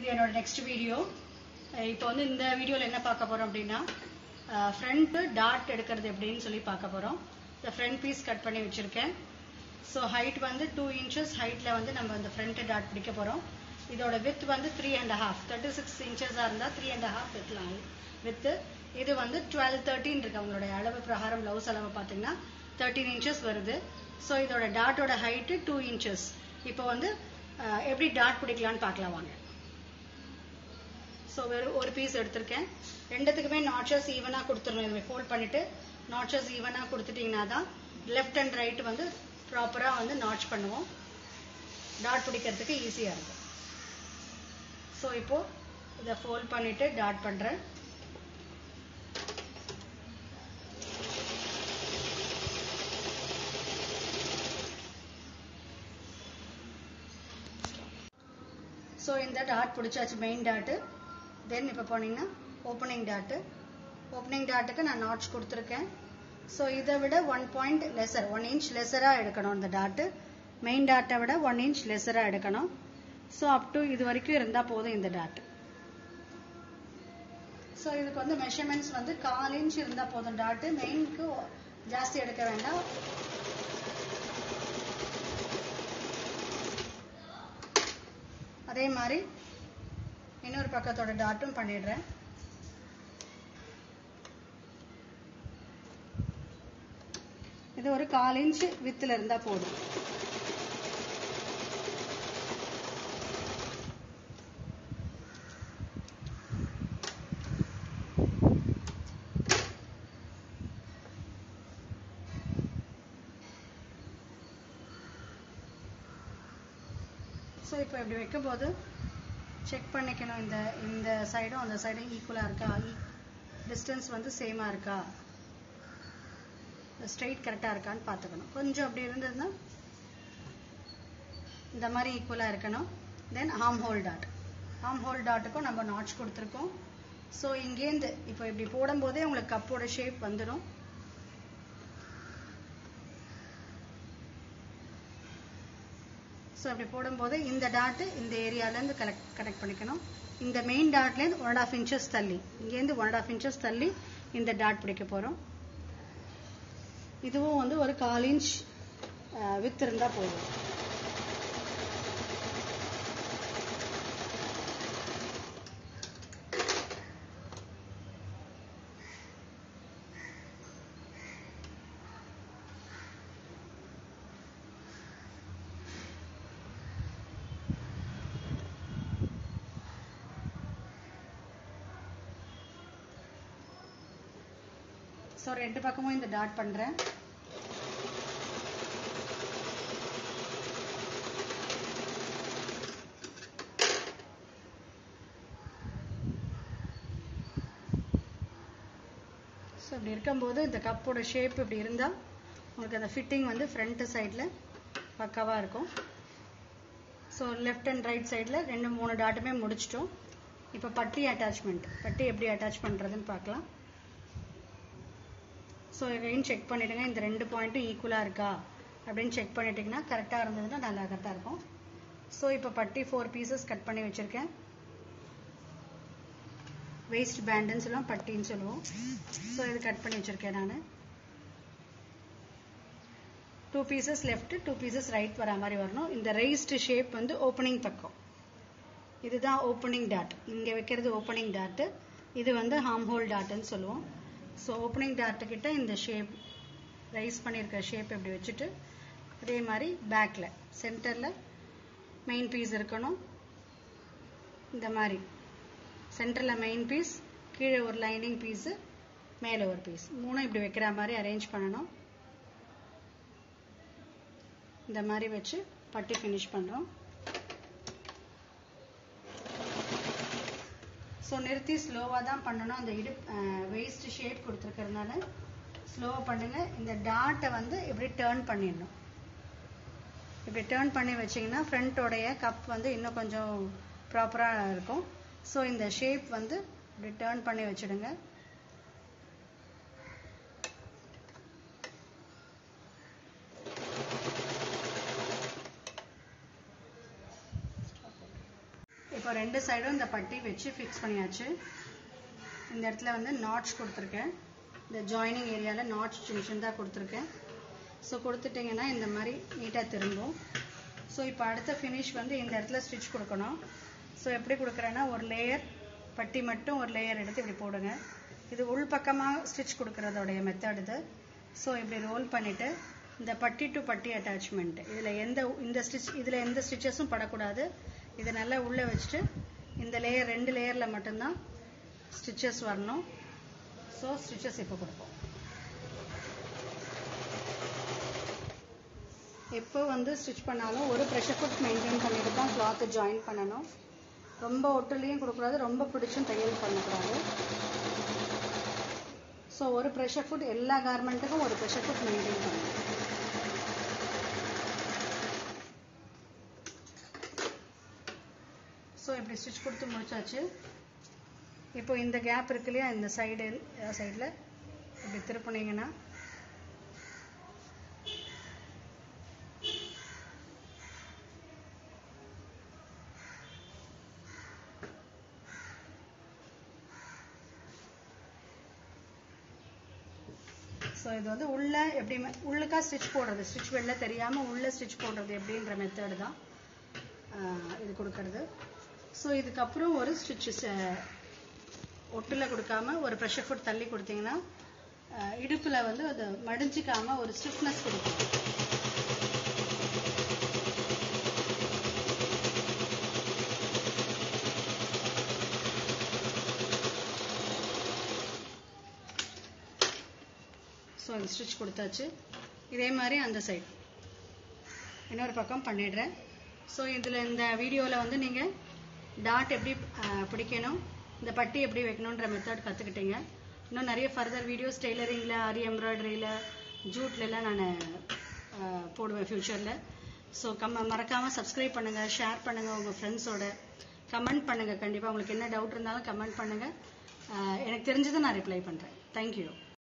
இது என்னோட next video இப்போ வந்து இந்த வீடியோவில் என்ன பார்க்க போறோம் அப்படின்னா ஃப்ரண்ட் டாட் எடுக்கிறது எப்படின்னு சொல்லி பார்க்க போறோம் இந்த ஃப்ரண்ட் பீஸ் கட் பண்ணி வச்சிருக்கேன் ஸோ ஹைட் வந்து டூ இன்ச்சஸ் ஹைட்டில் வந்து நம்ம இந்த ஃப்ரண்ட் டாட் பிடிக்க போகிறோம் இதோட வித் வந்து three and half thirty six இன்ச்சஸாக இருந்தால் த்ரீ அண்ட் ஹாஃப் வைக்கலாம் வித்து இது வந்து டுவெல் தேர்ட்டின் இருக்கு அவங்களுடைய அளவு பிரகாரம் ப்ளவுஸ் அளவு பார்த்தீங்கன்னா தேர்ட்டீன் இன்ச்சஸ் வருது ஸோ இதோட டாட்டோட ஹைட்டு டூ இன்ச்சஸ் இப்போ வந்து அஹ், எப்படி டாட் பிடிக்கலான்னு பார்க்கலாம் வாங்க ஸோ வெறும் ஒரு பீஸ் எடுத்திருக்கேன் ரெண்டுத்துக்குமே நாட்சஸ் ஈவனாக கொடுத்துடணும் இதுவே ஃபோல்ட் பண்ணிட்டு நாட்சஸ் ஈவனாக கொடுத்துட்டீங்கன்னா தான் லெஃப்ட் அண்ட் ரைட் வந்து ப்ராப்பராக வந்து நாட்ச் பண்ணுவோம் டாட் பிடிக்கிறதுக்கு ஈஸியாக இருக்கும் ஸோ இப்போ இதை ஃபோல்ட் பண்ணிட்டு டாட் பண்ணுறேன் ஸோ இந்த டாட் பிடிச்சாச்சு மெயின் டாட்டு தென் இப்போ போனீங்கன்னா ஓப்பனிங் டாட்டு ஓப்பனிங் டாட்டுக்கு நான் நாட்ச் கொடுத்துருக்கேன் ஸோ இதை விட one point lesser one inch லெசராக எடுக்கணும் இந்த டாட்டு மெயின் டாட்டை விட ஒன் இன்ச் லெசராக எடுக்கணும் ஸோ அப் டு இது வரைக்கும் இருந்தால் போதும் இந்த டாட் ஸோ இதுக்கு வந்து மெஷர்மெண்ட்ஸ் வந்து கால் இன்ச் இருந்தால் போதும் டாட்டு மெயினுக்கு ஜாஸ்தி எடுக்க வேண்டாம் அதே மாதிரி இன்னொரு பக்கத்தோட டாட்டும் பண்ணிடுறேன் இது ஒரு கால் இன்ச் வித்துல இருந்தா போதும் ஸோ இப்போ இப்படி வைக்கும்போது செக் பண்ணிக்கணும் இந்த இந்த சைடும் அந்த சைடும் ஈக்குவலாக இருக்கா டிஸ்டன்ஸ் வந்து சேமாக இருக்கா ஸ்ட்ரெயிட் கரெக்டாக இருக்கான்னு பார்த்துக்கணும் கொஞ்சம் அப்படி இருந்ததுன்னா இந்த மாதிரி ஈக்குவலாக இருக்கணும் then arm hole dot arm hole டாட்டுக்கும் நம்ம நாட்ச் கொடுத்துருக்கோம் ஸோ இங்கேருந்து இப்போ இப்படி போடும்போதே உங்களுக்கு கப்போட ஷேப் வந்துடும் ஸோ அப்படி போடும்போது இந்த டாட்டு இந்த ஏரியாலேருந்து கலெக்ட் கனெக்ட் பண்ணிக்கணும் இந்த மெயின் டாட்லேருந்து ஒன் அண்ட் ஆஃப் இன்ச்சஸ் தள்ளி இங்கேருந்து ஒன் அண்ட் ஆஃப் இன்ச்சஸ் தள்ளி இந்த டாட் பிடிக்க போகிறோம் இதுவும் வந்து ஒரு கால் இன்ச் வித் இருந்தால் போதும் ஸோ ரெண்டு பக்கமும் இந்த டாட் பண்ணுறேன் ஸோ இப்படி இருக்கும்போது இந்த கப்போட ஷேப் இப்படி இருந்தால் உங்களுக்கு அந்த ஃபிட்டிங் வந்து ஃப்ரண்ட் சைடில் பக்காவாக இருக்கும் ஸோ லெஃப்ட் அண்ட் ரைட் சைடில் ரெண்டு மூணு டாட்டுமே முடிச்சிட்டோம் இப்போ பட்டி அட்டாச்மெண்ட் பட்டி எப்படி அட்டாச் பண்ணுறதுன்னு பார்க்கலாம் ஸோ எகைன் செக் பண்ணிவிடுங்க இந்த ரெண்டு பாயிண்ட்டும் ஈக்குவலாக இருக்கா அப்படின்னு செக் பண்ணிட்டீங்கன்னா கரெக்டாக இருந்ததுன்னா நல்லா கரெக்டாக இருக்கும் ஸோ இப்போ பட்டி ஃபோர் பீசஸ் கட் பண்ணி வச்சுருக்கேன் வேஸ்ட் பேண்டுன்னு சொல்லுவோம் பட்டின்னு சொல்லுவோம் ஸோ இது கட் பண்ணி வச்சுருக்கேன் நான் two pieces left two pieces right வர மாதிரி வரணும் இந்த ரைஸ்டு ஷேப் வந்து ஓப்பனிங் பக்கம் இதுதான் ஓப்பனிங் டாட் இங்கே வைக்கிறது ஓப்பனிங் டாட்டு இது வந்து ஹார்ம் ஹோல் டாட்டுன்னு சொல்லுவோம் ஸோ ஓப்பனிங் டாட்டு கிட்ட இந்த ஷேப் ரைஸ் பண்ணியிருக்க ஷேப் இப்படி வச்சுட்டு அதே மாதிரி பேக்கில் சென்டரில் மெயின் பீஸ் இருக்கணும் இந்த மாதிரி சென்டரில் மெயின் பீஸ் கீழே ஒரு லைனிங் பீஸு மேலே ஒரு பீஸ் மூணும் இப்படி வைக்கிற மாதிரி அரேஞ்ச் பண்ணணும் இந்த மாதிரி வச்சு பட்டி ஃபினிஷ் பண்ணுறோம் ஸோ நிறுத்தி ஸ்லோவாக தான் பண்ணணும் அந்த இடு வேஸ்ட் ஷேப் கொடுத்துருக்கறதுனால ஸ்லோவாக பண்ணுங்க இந்த டாட்டை வந்து இப்படி டேர்ன் பண்ணிடணும் இப்படி டேர்ன் பண்ணி வச்சிங்கன்னா ஃப்ரண்ட்டோடைய கப் வந்து இன்னும் கொஞ்சம் ப்ராப்பராக இருக்கும் ஸோ இந்த ஷேப் வந்து இப்படி டேர்ன் பண்ணி வச்சிடுங்க இப்போ ரெண்டு சைடும் இந்த பட்டி வச்சு ஃபிக்ஸ் பண்ணியாச்சு இந்த இடத்துல வந்து நாட்ச் கொடுத்துருக்கேன் இந்த ஜாயினிங் ஏரியாவில் நாட்ச் சின்ன சின்னதாக கொடுத்துருக்கேன் ஸோ கொடுத்துட்டிங்கன்னா இந்த மாதிரி நீட்டாக திரும்பும் ஸோ இப்போ அடுத்த ஃபினிஷ் வந்து இந்த இடத்துல ஸ்டிச் கொடுக்கணும் ஸோ எப்படி கொடுக்குறேன்னா ஒரு லேயர் பட்டி மட்டும் ஒரு லேயர் எடுத்து இப்படி போடுங்க இது உள் பக்கமாக ஸ்டிச் கொடுக்குறதோடைய மெத்தட் இது ஸோ இப்படி ரோல் பண்ணிவிட்டு இந்த பட்டி டு பட்டி அட்டாச்மெண்ட் இதில் எந்த இந்த ஸ்டிச் இதில் எந்த ஸ்டிச்சஸும் படக்கூடாது இதை நல்லா உள்ளே வச்சுட்டு இந்த லேயர் ரெண்டு லேயரில் மட்டும்தான் ஸ்டிச்சஸ் வரணும் ஸோ ஸ்டிச்சஸ் இப்போ கொடுப்போம் எப்போ வந்து ஸ்டிச் பண்ணாலும் ஒரு ப்ரெஷர் ஃபுட் மெயின்டைன் பண்ணிட்டு தான் கிளாத்தை ஜாயின் பண்ணணும் ரொம்ப ஒட்டுலையும் கொடுக்கூடாது ரொம்ப பிடிச்சும் தையல் பண்ணக்கூடாது ஸோ ஒரு ப்ரெஷர் ஃபுட் எல்லா கார்மெண்ட்டுக்கும் ஒரு ப்ரெஷர் ஃபுட் மெயின்டைன் பண்ணணும் ஸோ இப்படி ஸ்டிச் கொடுத்து முடிச்சாச்சு இப்போ இந்த கேப் இருக்கு இல்லையா இந்த சைடு சைடில் இப்படி திருப்பினீங்கன்னா ஸோ இது வந்து உள்ள எப்படி உள்ளுக்கா ஸ்டிச் போடுறது ஸ்டிச் வெளில தெரியாமல் உள்ள ஸ்டிச் போடுறது எப்படின்ற மெத்தடு தான் ஆஹ் இது கொடுக்கறது ஸோ இதுக்கப்புறம் ஒரு ஸ்டிச்சஸ் ஒட்டில் கொடுக்காம ஒரு ப்ரெஷர் ஃபுட் தள்ளி கொடுத்தீங்கன்னா ஆஹ் இடுப்புல வந்து அது மடிஞ்சிக்காம ஒரு ஸ்டிஃப்னஸ் கொடுக்கும் ஸோ அந்த ஸ்டிச் கொடுத்தாச்சு இதே மாதிரி அந்த சைடு இன்னொரு பக்கம் பண்ணிடுறேன் ஸோ இதில் இந்த வீடியோவில் வந்து நீங்கள் டாட் எப்படி அஹ், பிடிக்கணும் இந்த பட்டி எப்படி வைக்கணுன்ற மெத்தட் கற்றுக்கிட்டீங்க இன்னும் நிறைய ஃபர்தர் வீடியோஸ் டெய்லரிங்கில் ஆரி எம்ப்ராய்டரியில் ஜூட்லலாம் நான் போடுவேன் ஃப்யூச்சரில் ஸோ கம்ம மறக்காமல் சப்ஸ்கிரைப் பண்ணுங்கள் ஷேர் பண்ணுங்கள் உங்கள் ஃப்ரெண்ட்ஸோட கமெண்ட் பண்ணுங்கள் கண்டிப்பாக உங்களுக்கு என்ன டவுட் இருந்தாலும் கமெண்ட் பண்ணுங்கள் எனக்கு தெரிஞ்சதை நான் ரிப்ளை பண்ணுறேன் தேங்க்யூ